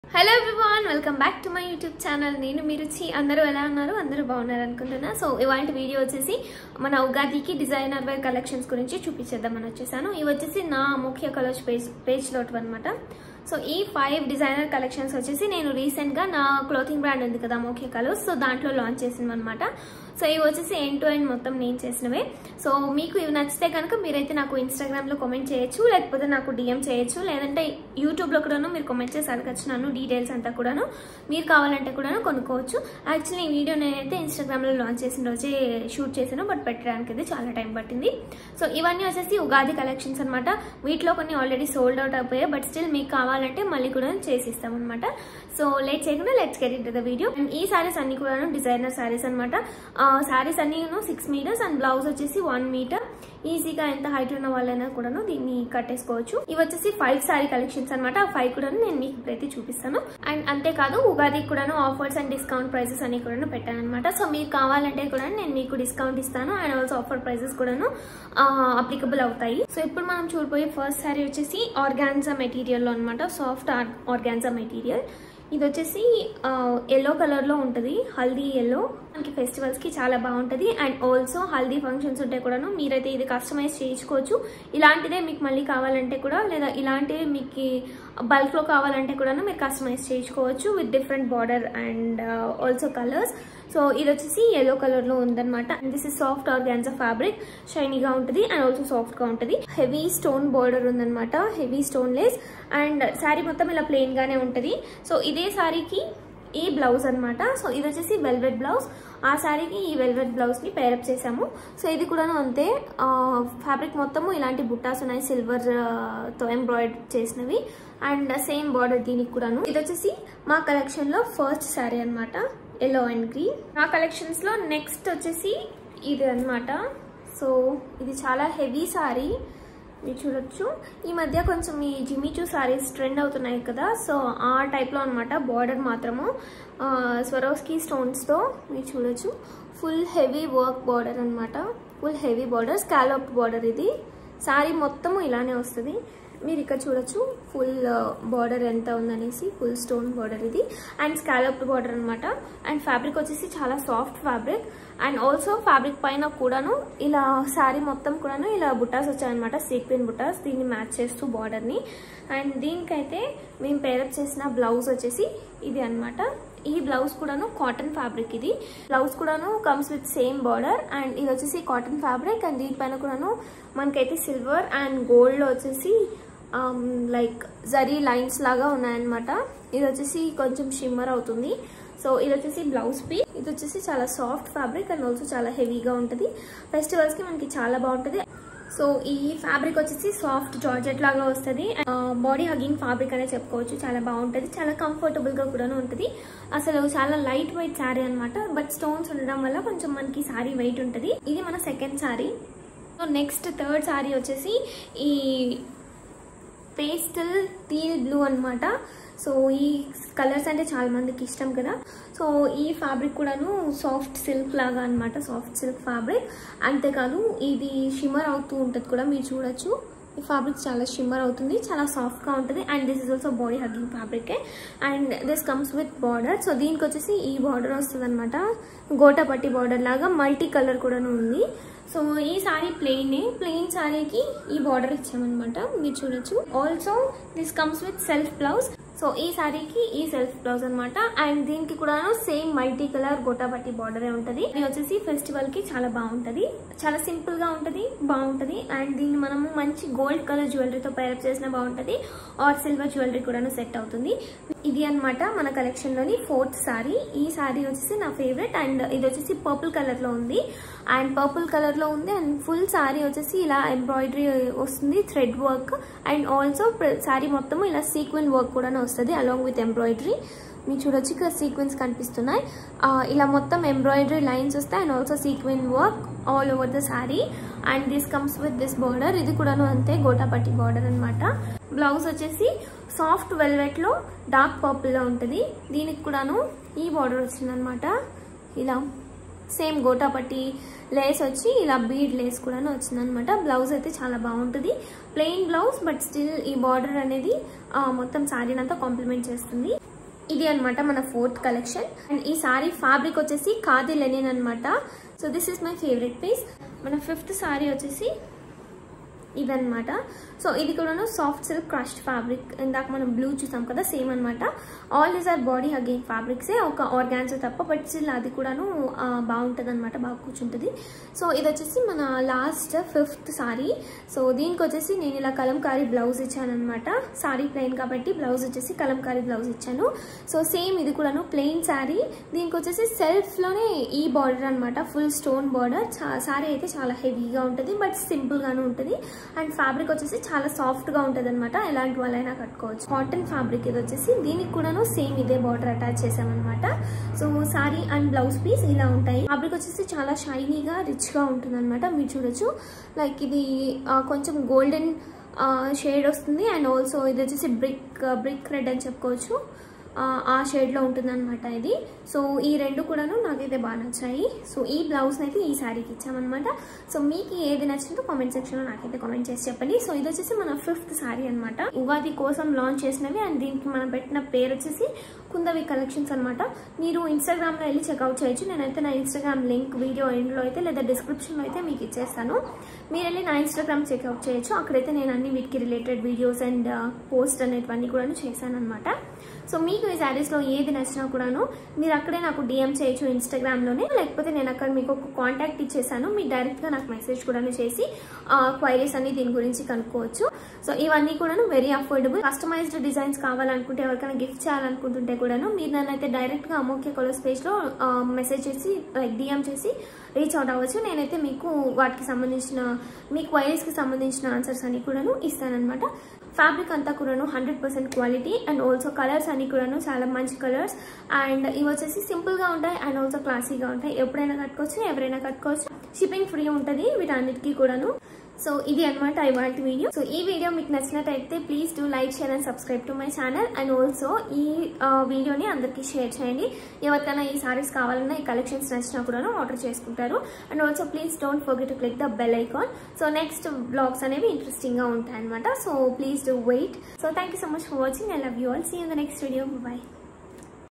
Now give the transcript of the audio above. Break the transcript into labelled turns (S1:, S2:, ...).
S1: hello everyone welcome back to my YouTube channel నేను మీరు చి అందరూ ఎలా ఉన్నారు అందరూ బాగున్నారు అనుకుంటున్నా సో ఇవాళ వీడియో వచ్చేసి మన ఉగాదికి డిజైనర్ వేర్ కలెక్షన్స్ గురించి చూపించేద్దామని వచ్చేసాను ఇవి వచ్చేసి నా ముఖ్య కలర్స్ పేజ్ పేజ్ లోటు అనమాట సో ఈ ఫైవ్ డిజైనర్ కలెక్షన్స్ వచ్చేసి నేను రీసెంట్గా నా క్లోతింగ్ బ్రాండ్ ఉంది కదా ముఖ్య కలర్స్ సో దాంట్లో లాంచ్ చేసింది అనమాట సో ఇవి వచ్చేసి ఎండ్ టు ఎండ్ మొత్తం నేను చేసినవే సో మీకు ఇవి నచ్చితే కనుక మీరైతే నాకు ఇన్స్టాగ్రామ్లో కామెంట్ చేయొచ్చు లేకపోతే నాకు డిఎం చేయొచ్చు లేదంటే యూట్యూబ్లో కూడాను మీరు కామెంట్ చేసి అడగచ్చు నన్ను డీటెయిల్స్ అంతా కూడాను మీరు కావాలంటే కూడాను కొనుక్కోవచ్చు యాక్చువల్లీ ఈ వీడియో నేనైతే ఇన్స్టాగ్రామ్లో లాంచ్ చేసిన రోజే షూట్ చేశాను బట్ పెట్టడానికి అయితే చాలా టైం పట్టింది సో ఇవన్నీ వచ్చేసి ఉగాది కలెక్షన్స్ అనమాట వీటిలో కొన్ని ఆల్రెడీ సోల్డ్ అవుట్ అయిపోయాయి బట్ స్టిల్ మీకు కావాలంటే మళ్ళీ కూడా చేసి ఇస్తాం అనమాట సో లేట్ చేయకుండా let's get in the video and ఈ సారీస్ అన్ని కూడా డిజైనర్ సారీస్ అనమాట సారీస్ అన్ని సిక్స్ మీటర్స్ అండ్ బ్లౌజ్ వచ్చేసి వన్ మీటర్ ఈజీగా ఎంత హైట్ ఉన్న వాళ్ళైనా కూడాను దీన్ని కట్టేసుకోవచ్చు ఇవి వచ్చేసి ఫైవ్ సారీ కలెక్షన్స్ అనమాట ఆ ఫైవ్ కూడా నేను మీకు ఇప్పుడైతే చూపిస్తాను అండ్ అంతేకాదు ఉగాదికి కూడాను ఆఫర్స్ అండ్ డిస్కౌంట్ ప్రైసెస్ అన్ని కూడాను పెట్టాను అనమాట సో మీకు కావాలంటే కూడా నేను మీకు డిస్కౌంట్ ఇస్తాను అండ్ ఆల్సో ఆఫర్ ప్రైసెస్ కూడాను అప్లికబుల్ అవుతాయి సో ఇప్పుడు మనం చూడబోయే ఫస్ట్ సారీ వచ్చేసి ఆర్గాన్జా మెటీరియల్ లో అనమాట సాఫ్ట్ ఆర్గాన్జా మెటీరియల్ ఇది వచ్చేసి ఎల్లో కలర్లో ఉంటుంది హల్దీ ఎల్లో మనకి ఫెస్టివల్స్కి చాలా బాగుంటుంది అండ్ ఆల్సో హల్దీ ఫంక్షన్స్ ఉంటే కూడాను మీరైతే ఇది కస్టమైజ్ చేయించుకోవచ్చు ఇలాంటిదే మీకు మళ్ళీ కావాలంటే కూడా లేదా ఇలాంటివి మీకు బల్క్లో కావాలంటే కూడాను మీరు కస్టమైజ్ చేయించుకోవచ్చు with different border and also colours so ఇది వచ్చేసి ఎల్లో కలర్ లో ఉందన్నమాట and this is soft organza fabric షైనీగా ఉంటుంది అండ్ ఆల్సో సాఫ్ట్ గా ఉంటుంది హెవీ స్టోన్ బార్డర్ ఉందన్నమాట heavy stone lace and sari మొత్తం ఇలా ప్లెయిన్ గానే ఉంటుంది సో ఇదే శారీకి ఈ బ్లౌజ్ అనమాట సో ఇది వచ్చేసి వెల్వెట్ బ్లౌజ్ ఆ శారీకి ఈ వెల్వెట్ బ్లౌజ్ని పేరప్ చేసాము సో ఇది కూడాను అంతే ఫ్యాబ్రిక్ మొత్తము ఇలాంటి బుట్టాస్ ఉన్నాయి సిల్వర్ తో ఎంబ్రాయిడ్ చేసినవి అండ్ సేమ్ బార్డర్ దీనికి కూడాను ఇది వచ్చేసి మా కలెక్షన్లో ఫస్ట్ శారీ అనమాట ఎల్లో అండ్ గ్రీన్ నా కలెక్షన్స్లో నెక్స్ట్ వచ్చేసి ఇది అనమాట సో ఇది చాలా హెవీ సారీ మీరు చూడొచ్చు ఈ మధ్య కొంచెం ఈ జిమిచూ సారీస్ ట్రెండ్ అవుతున్నాయి కదా సో ఆ టైప్లో అనమాట బార్డర్ మాత్రము స్వరోస్కి స్టోన్స్తో మీరు చూడొచ్చు ఫుల్ హెవీ వర్క్ బార్డర్ అనమాట full heavy border scallop border ఇది సారీ మొత్తము ఇలానే వస్తుంది మీరు ఇక్కడ చూడొచ్చు ఫుల్ బార్డర్ ఎంత ఉందనేసి ఫుల్ స్టోన్ బార్డర్ ఇది అండ్ స్కాలప్ బార్డర్ అనమాట అండ్ ఫ్యాబ్రిక్ వచ్చేసి చాలా soft fabric and also fabric పైన కూడాను ఇలా శారీ మొత్తం కూడాను ఇలా బుట్టాస్ వచ్చాయన్నమాట సీక్వెన్ బుట్టాస్ దీన్ని మ్యాచ్ చేస్తూ బార్డర్ని అండ్ దీనికైతే మేము పేరప్ చేసిన బ్లౌజ్ వచ్చేసి ఇది అనమాట ఈ బ్లౌజ్ కూడాను కాటన్ ఫ్యాబ్రిక్ ఇది బ్లౌజ్ కూడాను comes with same border and ఇది వచ్చేసి కాటన్ ఫ్యాబ్రిక్ అండ్ దీనిపైన కూడాను మనకైతే సిల్వర్ అండ్ గోల్డ్ వచ్చేసి లైక్ జరీ లైన్స్ లాగా ఉన్నాయన్నమాట ఇది వచ్చేసి కొంచెం షిమ్మర్ అవుతుంది సో ఇది వచ్చేసి బ్లౌజ్ పీస్ ఇది వచ్చేసి చాలా సాఫ్ట్ ఫ్యాబ్రిక్ అండ్ ఆల్సో చాలా హెవీగా ఉంటుంది ఫెస్టివల్స్కి మనకి చాలా బాగుంటుంది సో ఈ ఫ్యాబ్రిక్ వచ్చేసి సాఫ్ట్ జార్జెట్ లాగా వస్తుంది బాడీ హగ్గింగ్ ఫ్యాబ్రిక్ అనే చెప్పుకోవచ్చు చాలా బాగుంటుంది చాలా కంఫర్టబుల్ గా కూడా ఉంటుంది అసలు చాలా లైట్ వెయిట్ శారీ అనమాట బట్ స్టోన్స్ ఉండడం వల్ల కొంచెం మనకి శారీ వెయిట్ ఉంటుంది ఇది మన second sari so next third sari వచ్చేసి ఈ పేస్టల్ టీల్ బ్లూ అనమాట సో ఈ కలర్స్ అంటే చాలా మందికి ఇష్టం కదా సో ఈ ఫ్యాబ్రిక్ కూడాను సాఫ్ట్ సిల్క్ లాగా అనమాట సాఫ్ట్ సిల్క్ ఫ్యాబ్రిక్ అంతేకాదు ఇది షిమ్మర్ అవుతూ ఉంటుంది కూడా మీరు చూడొచ్చు ఈ ఫ్యాబ్రిక్ చాలా షిమ్మర్ అవుతుంది చాలా సాఫ్ట్గా ఉంటుంది and this is also body hugging fabric and this comes with border so దీనికి వచ్చేసి ఈ బార్డర్ వస్తుంది అనమాట గోటపట్టి బార్డర్ లాగా మల్టీ కలర్ కూడా ఉంది సో ఈ సారీ ప్లెయిన్ ప్లెయిన్ సారీకి ఈ బార్డర్ ఇచ్చామన్నమాట మీరు చూడొచ్చు also this comes with self blouse so ఈ సారీకి ఈ సెల్ఫ్ బ్లౌజ్ అనమాట అండ్ దీనికి కూడా సేమ్ మల్టీ కలర్ గోటాపట్టి బార్డరే ఉంటుంది ఇది వచ్చేసి ఫెస్టివల్ కి చాలా బాగుంటది చాలా సింపుల్ గా ఉంటది బాగుంటది అండ్ దీన్ని మనము మంచి గోల్డ్ కలర్ జ్యువెలరీతో పేరప్ చేసినా బాగుంటది ఆర్ సిల్వర్ జ్యువెలరీ కూడాను సెట్ అవుతుంది ఇది అనమాట మన కలెక్షన్ లోని ఫోర్త్ సారీ ఈ సారీ వచ్చేసి నా ఫేవరెట్ అండ్ ఇది వచ్చేసి పర్పుల్ కలర్ లో ఉంది అండ్ పర్పుల్ కలర్ లో ఉంది అండ్ ఫుల్ సారీ వచ్చేసి ఇలా ఎంబ్రాయిడరీ వస్తుంది thread work and also sari మొత్తం ఇలా సీక్వెన్ వర్క్ కూడా వస్తుంది అలాంగ్ విత్ ఎంబ్రాయిడరీ మీరు చూడొచ్చు ఇక్కడ సీక్వెన్స్ కనిపిస్తున్నాయి ఇలా మొత్తం ఎంబ్రాయిడరీ లైన్స్ వస్తాయి and also sequin work all over the sari and this comes with this border ఇది కూడాను అంతే గోటాపట్టి బార్డర్ అనమాట బ్లౌజ్ వచ్చేసి సాఫ్ట్ వెల్వెట్లో డార్క్ పర్పుల్లో ఉంటుంది దీనికి కూడాను ఈ బార్డర్ వచ్చిందనమాట ఇలా సేమ్ గోటాపట్టి లేస్ వచ్చి ఇలా బీడ్ లేస్ కూడా వచ్చిందనమాట బ్లౌజ్ అయితే చాలా బాగుంటుంది ప్లెయిన్ బ్లౌజ్ బట్ స్టిల్ ఈ బార్డర్ అనేది మొత్తం శారీనంతా కాంప్లిమెంట్ చేస్తుంది ఇది అన్నమాట మన ఫోర్త్ కలెక్షన్ అండ్ ఈ సారీ ఫ్యాబ్రిక్ వచ్చేసి ఖాదీ లెనిన్ అన్నమాట so this is my favourite piece మన ఫిఫ్త్ సారీ వచ్చేసి ఇదన్నమాట సో ఇది కూడాను సాఫ్ట్ సిల్క్ క్రష్డ్ ఫ్యాబ్రిక్ ఇందాక మనం బ్లూ చూసాం కదా సేమ్ అనమాట all is are body again ఫ్యాబ్రిక్సే ఒక ఆర్గాన్స్ తప్ప బట్ స్టిల్ అది కూడాను బాగుంటుంది అనమాట బాగా కూర్చుంటుంది సో ఇది వచ్చేసి మన లాస్ట్ ఫిఫ్త్ సారీ సో దీనికి వచ్చేసి నేను ఇలా కలంకారీ బ్లౌజ్ ఇచ్చాను అనమాట సారీ ప్లెయిన్ కాబట్టి బ్లౌజ్ వచ్చేసి కలంకారీ బ్లౌజ్ ఇచ్చాను సో సేమ్ ఇది కూడాను ప్లెయిన్ శారీ దీనికి వచ్చేసి సెల్ఫ్లోనే ఈ బార్డర్ అనమాట ఫుల్ స్టోన్ బార్డర్ సారీ అయితే చాలా హెవీగా ఉంటుంది బట్ సింపుల్గాను ఉంటుంది అండ్ ఫ్యాబ్రిక్ వచ్చేసి చాలా సాఫ్ట్గా ఉంటుంది అనమాట ఎలాంటి వాళ్ళైనా కట్టుకోవచ్చు కాటన్ ఫ్యాబ్రిక్ ఇది వచ్చేసి దీనికి కూడాను సేమ్ ఇదే బార్డర్ అటాచ్ చేసామన్నమాట so sari and blouse piece ఇలా ఉంటాయి ఫ్యాబ్రిక్ వచ్చేసి చాలా షైనీగా రిచ్గా ఉంటుంది అనమాట మీరు చూడొచ్చు లైక్ ఇది ఆ, కొంచెం గోల్డెన్ షేడ్ వస్తుంది అండ్ ఆల్సో ఇది వచ్చేసి బ్రిక్ బ్రిక్ రెడ్ అని చెప్పుకోవచ్చు ఆ, ఆ షేడ్లో ఉంటుందన్నమాట ఇది సో ఈ రెండు కూడాను నాకైతే బాగా నచ్చాయి సో ఈ బ్లౌజ్ని అయితే ఈ శారీకి ఇచ్చామన్నమాట సో మీకు ఏది నచ్చిందో కామెంట్ సెక్షన్లో నాకైతే కామెంట్ చేసి చెప్పండి సో ఇది వచ్చేసి మన ఫిఫ్త్ శారీ అనమాట ఉగాది కోసం లాంచ్ చేసినవి అండ్ దీనికి మనం పెట్టిన పేరు వచ్చేసి కుందవి కలెక్షన్స్ అనమాట మీరు ఇన్స్టాగ్రామ్లో వెళ్ళి చెక్అవుట్ చేయొచ్చు నేనైతే నా ఇన్స్టాగ్రామ్ లింక్ వీడియో ఎండ్లో అయితే లేదా డిస్క్రిప్షన్లో అయితే మీకు ఇచ్చేస్తాను మీరు వెళ్ళి నా ఇన్స్టాగ్రామ్ చెక్అవుట్ చేయొచ్చు అక్కడైతే నేను అన్ని వీటికి రిలేటెడ్ వీడియోస్ అండ్ పోస్ట్ అనేటివన్నీ కూడా చేశాను అనమాట సో మీకు ఈ శారీస్లో ఏది నచ్చినా కూడాను మీరు అక్కడే నాకు డిఎం చేయొచ్చు ఇన్స్టాగ్రామ్లోనే లేకపోతే నేను అక్కడ మీకు ఒక కాంటాక్ట్ ఇచ్చేసాను మీరు డైరెక్ట్గా నాకు మెసేజ్ కూడా చేసి క్వైరీస్ అన్ని దీని గురించి కనుక్కోవచ్చు సో ఇవన్నీ కూడాను వెరీ అఫోర్డబుల్ కస్టమైజ్డ్ డిజైన్స్ కావాలనుకుంటే ఎవరికైనా గిఫ్ట్ చేయాలనుకుంటుంటే కూడాను మీరు నన్ను అయితే డైరెక్ట్గా అమోక్య కొలస్ పేజ్లో మెసేజ్ చేసి లైక్ డిఎం చేసి రీచ్ అవుట్ అవ్వచ్చు నేనైతే మీకు వాటికి సంబంధించిన మీ క్వైరీస్కి సంబంధించిన ఆన్సర్స్ అన్ని కూడాను ఇస్తానన్నమాట ఫ్యాబ్రిక్ అంతా కూడాను hundred percent quality and also colours అన్ని కూడాను చాలా మంచి కలర్స్ అండ్ ఇవి వచ్చేసి సింపుల్గా ఉంటాయి అండ్ ఆల్సో క్లాసీగా ఉంటాయి ఎప్పుడైనా కట్టుకోవచ్చు ఎవరైనా కట్టుకోవచ్చు షిప్పింగ్ ఫ్రీ ఉంటుంది వీటన్నిటికీ కూడాను సో ఇది అనమాట ఇవాళ వీడియో సో ఈ వీడియో మీకు నచ్చినట్టయితే please do like share and subscribe to my channel and also ఈ వీడియోని అందరికీ షేర్ చేయండి ఎవరికైనా ఈ సారీస్ కావాలన్నా ఈ కలెక్షన్స్ నచ్చినా కూడా ఆర్డర్ చేసుకుంటారు and also please don't forget to click the bell icon so next blogs అనేవి ఇంట్రెస్టింగ్గా ఉంటాయి అనమాట so please do wait so thank you so much for watching I love you all see in the next video by